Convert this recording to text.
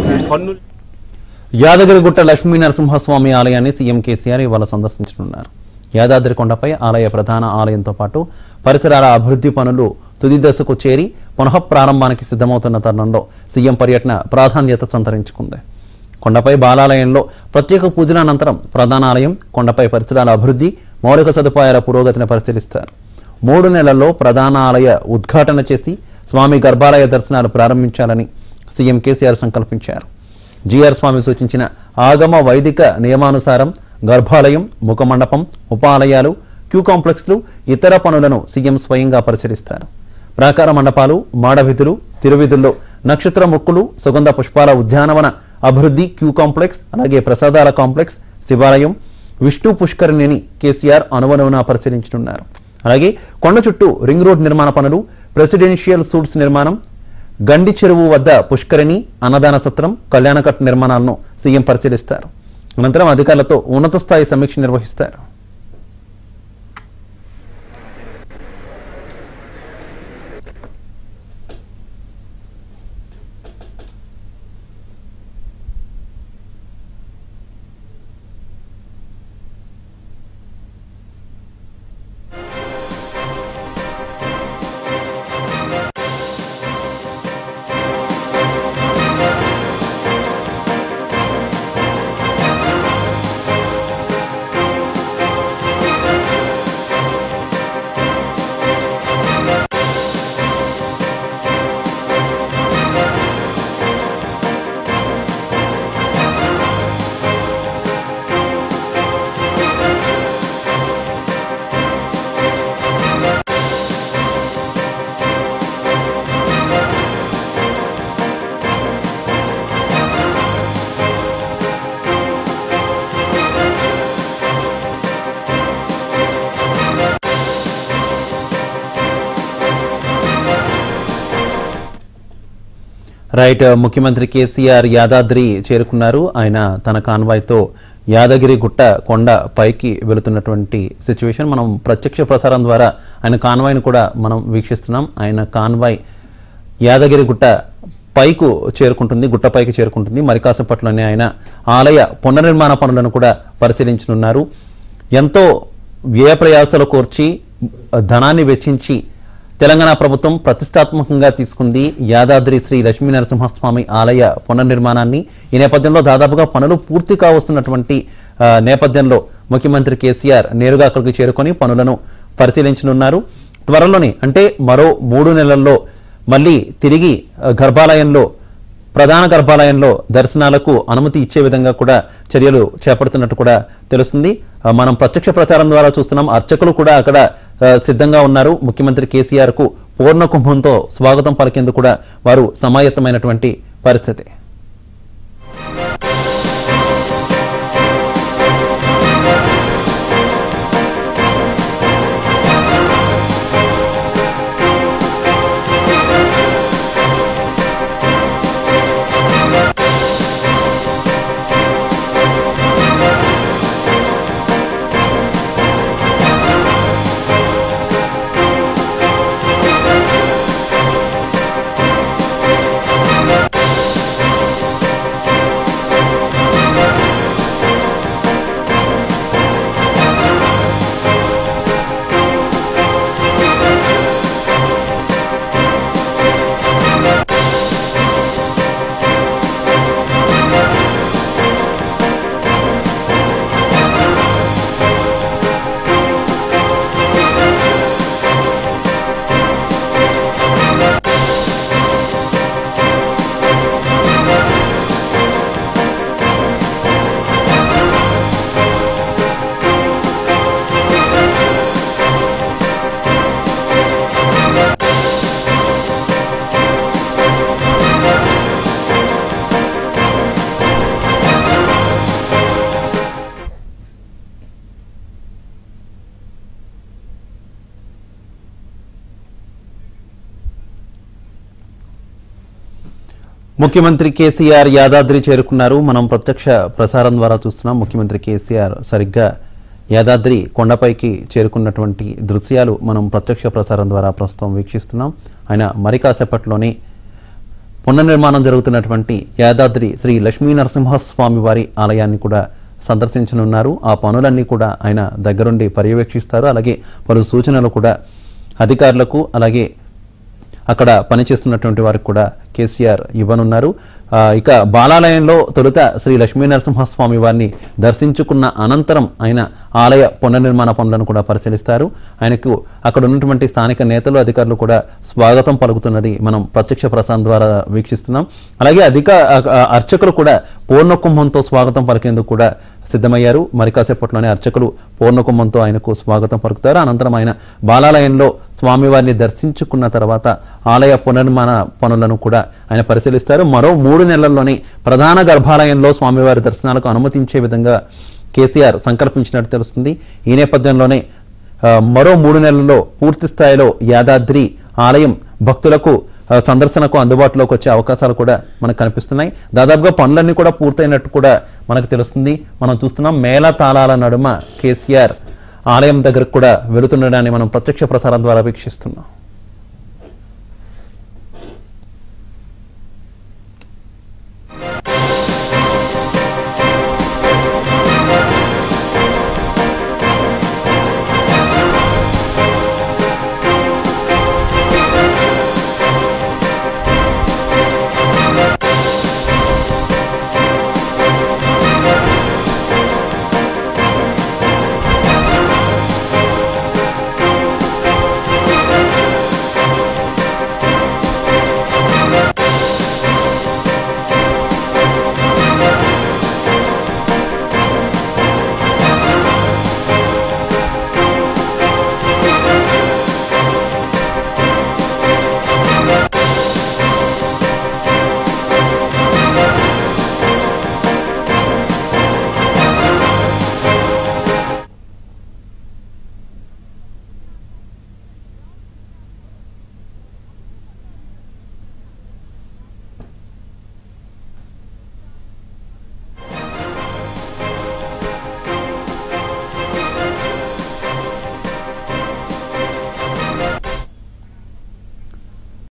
పన్ను యాదగిరిగుట్ట లక్ష్మీ నరసింహస్వామి ఆలయాన్ని సీఎం కేసీఆర్ ఇవాళ సందర్శించనున్నారు యాదాద్రి కొండపై ఆలయ ప్రధాన ఆలయంతో పాటు పరిసరాల అభివృద్ధి పనులు తుది దశకు చేరి పునః ప్రారంభానికి సిద్ధమవుతున్న తరుణంలో సీఎం పర్యటన ప్రాధాన్యత సంతరించుకుంది కొండపై బాలాలయంలో ప్రత్యేక పూజల అనంతరం ప్రధాన ఆలయం కొండపై పరిసరాల అభివృద్ధి మౌలిక సదుపాయాల పురోగతిని పరిశీలిస్తారు మూడు నెలల్లో ప్రధాన ఆలయ ఉద్ఘాటన చేసి స్వామి గర్భాలయ దర్శనాలు ప్రారంభించాలని సీఎం కేసీఆర్ సంకల్పించారు జిఆర్ స్వామి సూచించిన ఆగమ వైదిక నియమానుసారం గర్భాలయం ముఖమండపం ఉపాలయాలు క్యూ కాంప్లెక్స్లు ఇతర పనులను సీఎం స్వయంగా పరిశీలిస్తారు ప్రాకార మండపాలు మాడవిధులు తిరువిధుల్లో నక్షత్ర మొక్కులు సుగంధ పుష్పాల ఉద్యానవన అభివృద్ధి క్యూ కాంప్లెక్స్ అలాగే ప్రసాదాల కాంప్లెక్స్ శివాలయం విష్ణు పుష్కరిణిని కేసీఆర్ అనువనువున పరిశీలించనున్నారు అలాగే కొండ చుట్టూ రింగ్ రోడ్ నిర్మాణ పనులు ప్రెసిడెన్షియల్ సూట్స్ నిర్మాణం గండి చెరువు వద్ద పుష్కరిణి అన్నదాన సత్రం కళ్యాణకట్ నిర్మాణాలను సీఎం పరిశీలిస్తారు అనంతరం అధికారులతో ఉన్నత స్థాయి సమీక్ష నిర్వహిస్తారు రైట్ ముఖ్యమంత్రి కేసీఆర్ యాదాద్రి చేరుకున్నారు ఆయన తన కాన్వాయ్తో యాదగిరి గుట్ట కొండ పైకి వెళుతున్నటువంటి సిచ్యువేషన్ మనం ప్రత్యక్ష ప్రసారం ద్వారా ఆయన కాన్వాయ్ను కూడా మనం వీక్షిస్తున్నాం ఆయన కాన్వాయ్ యాదగిరి గుట్ట పైకు చేరుకుంటుంది గుట్ట పైకి చేరుకుంటుంది మరి కాసేపట్లోనే ఆయన ఆలయ పునర్నిర్మాణ పనులను కూడా పరిశీలించనున్నారు ఎంతో వ్యయ ప్రయాసాలు కోర్చి ధనాన్ని వెచ్చించి తెలంగాణ ప్రభుత్వం ప్రతిష్టాత్మకంగా తీసుకుంది యాదాద్రి శ్రీ లక్ష్మీ నరసింహస్వామి ఆలయ పునర్నిర్మాణాన్ని ఈ నేపథ్యంలో దాదాపుగా పనులు పూర్తి కావస్తున్నటువంటి ఆ, నేపథ్యంలో ముఖ్యమంత్రి కేసీఆర్ నేరుగా అక్కడికి చేరుకొని పనులను పరిశీలించనున్నారు త్వరలోనే అంటే మరో మూడు నెలల్లో మళ్ళీ తిరిగి ఆ, గర్భాలయంలో ప్రధాన గర్భాలయంలో దర్శనాలకు అనుమతి ఇచ్చే విధంగా కూడా చర్యలు చేపడుతున్నట్టు కూడా తెలుస్తుంది ఆ, మనం ప్రత్యక్ష ప్రచారం ద్వారా చూస్తున్నాం అర్చకులు కూడా అక్కడ ఆ, సిద్ధంగా ఉన్నారు ముఖ్యమంత్రి కేసీఆర్ కు పూర్ణ కుంభంతో స్వాగతం పలికేందుకు కూడా వారు సమాయత్తమైనటువంటి పరిస్థితి ముఖ్యమంత్రి కేసీఆర్ యాదాద్రి చేరుకున్నారు మనం ప్రత్యక్ష ప్రసారం ద్వారా చూస్తున్నాం ముఖ్యమంత్రి కేసీఆర్ సరిగ్గా యాదాద్రి కొండపైకి చేరుకున్నటువంటి దృశ్యాలు మనం ప్రత్యక్ష ప్రసారం ద్వారా ప్రస్తుతం వీక్షిస్తున్నాం ఆయన మరి కాసేపట్లోనే పునర్నిర్మాణం జరుగుతున్నటువంటి యాదాద్రి శ్రీ లక్ష్మీ నరసింహస్వామి వారి ఆలయాన్ని కూడా సందర్శించనున్నారు ఆ పనులన్నీ కూడా ఆయన దగ్గరుండి పర్యవేక్షిస్తారు అలాగే పలు సూచనలు కూడా అధికారులకు అలాగే అక్కడ పనిచేస్తున్నటువంటి వారికి కూడా కేసీఆర్ ఇవ్వనున్నారు ఆ, ఇక బాలాలయంలో తొలుత శ్రీ లక్ష్మీ నరసింహస్వామి వారిని దర్శించుకున్న అనంతరం ఆయన ఆలయ పునర్నిర్మాణ పనులను కూడా పరిశీలిస్తారు ఆయనకు అక్కడ ఉన్నటువంటి స్థానిక నేతలు అధికారులు కూడా స్వాగతం పలుకుతున్నది మనం ప్రత్యక్ష ప్రసారం ద్వారా వీక్షిస్తున్నాం అలాగే అధిక ఆ- ఆ అర్చకులు కూడా పూర్ణకుంభంతో స్వాగతం పలికేందుకు కూడా సిద్ధమయ్యారు మరి కాసేపట్లోనే అర్చకులు పూర్ణకుంభంతో ఆయనకు స్వాగతం పలుకుతారు అనంతరం ఆయన బాలాలయంలో స్వామివారిని దర్శించుకున్న తర్వాత ఆలయ పునర్నిర్మాణ పనులను కూడా ఆయన పరిశీలిస్తారు మరో మూడు నెలల్లోనే ప్రధాన గర్భాలయంలో స్వామివారి దర్శనాలకు అనుమతించే విధంగా కేసీఆర్ సంకల్పించినట్టు తెలుస్తుంది ఈ నేపథ్యంలోనే ఆ, మరో మూడు నెలల్లో పూర్తి స్థాయిలో యాదాద్రి ఆలయం భక్తులకు ఆ, సందర్శనకు అందుబాటులోకి వచ్చే అవకాశాలు కూడా మనకు కనిపిస్తున్నాయి దాదాపుగా పనులన్నీ కూడా పూర్తయినట్టు కూడా మనకు తెలుస్తుంది మనం చూస్తున్నాం మేళ తాళాల నడుమ కేసీఆర్ ఆలయం దగ్గరకు కూడా వెళుతుండడాన్ని మనం ప్రత్యక్ష ప్రసారం ద్వారా వీక్షిస్తున్నాం